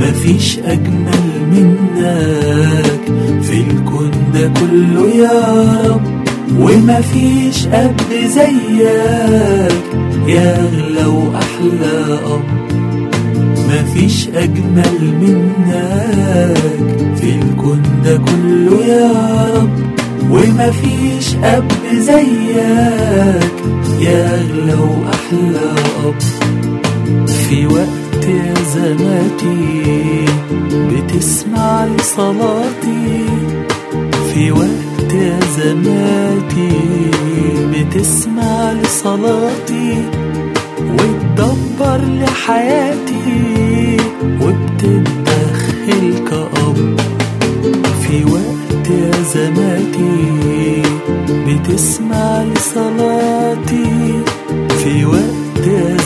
مفيش أجمل منك في الكون ده كله يا رب ومفيش أب زيك يا أغلى وأحلى أب مفيش أجمل منك في الكون ده كله يا رب ومفيش أب زيك يا أغلى وأحلى أب في وقت زماتي بتسمع لصلاتي في وقت زماتي بتسمع لصلاتي وتدبر لحياتي وبتتدخل كأب في وقت زماتي بتسمع لصلاتي في وقت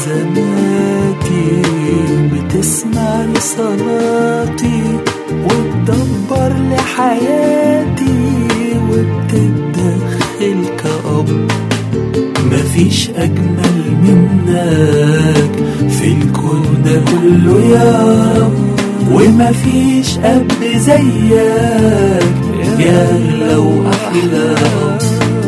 زماتي بتسمع لصلاتي وتدبر لحياتي وبتتدخل كأب مفيش أجمل منك في الكون ده كله يا رب ومفيش أب زيك يا أغلى وأحلى أب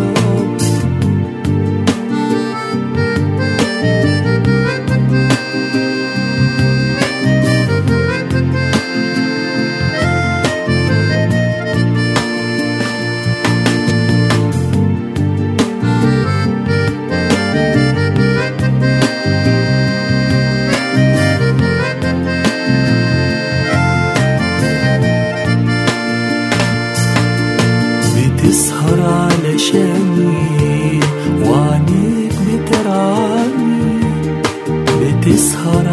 بتسهر علشاني وعنيك بترعاني بتسهر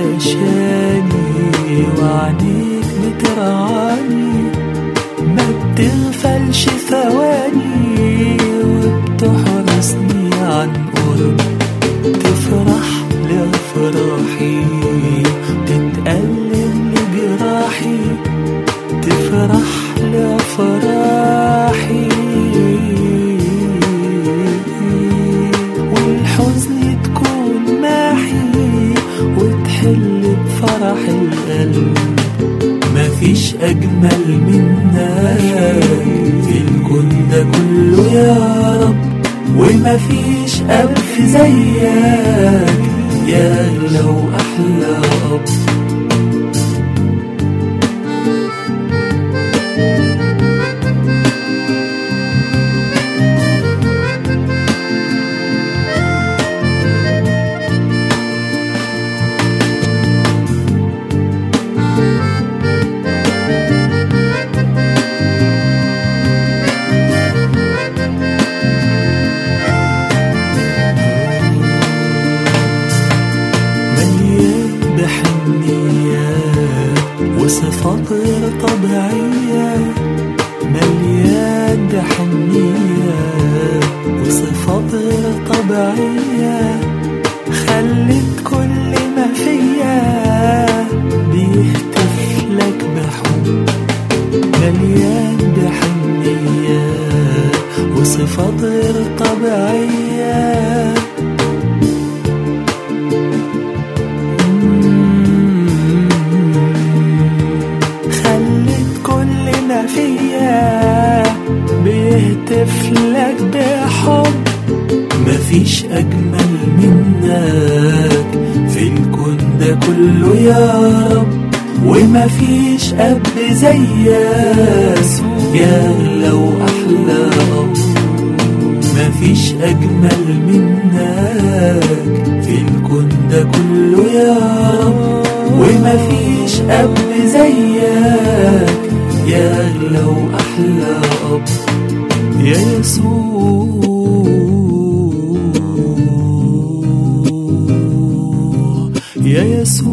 علشاني وعنيك بترعاني ما بتغفلش ثواني وبتحرسني عن قرب تفرح لأفراحي تتألم لجراحي تفرح لأفراحي والحزن تكون ماحي وتحل بفرح القلب مفيش أجمل منك في الكون ده كله يا رب ومفيش أب زيك يا أغلى وأحلى أب مليان بحنية وصفات غير طبيعية مليان بحنية وصفات غير طبيعية خلت كل ما فيا بيهتف لك بحب مليان بحنية وصفات غير طبيعية خلت كل ما فيا بيهتف لك بحب مفيش أجمل منك في الكون ده كله يا رب ومفيش أب زيك يا أغلى وأحلى أب مفيش أجمل منك في الكون ده كله يا رب ومفيش أب زيك يا أغلى وأحلى أب يا يسوع يا يسوع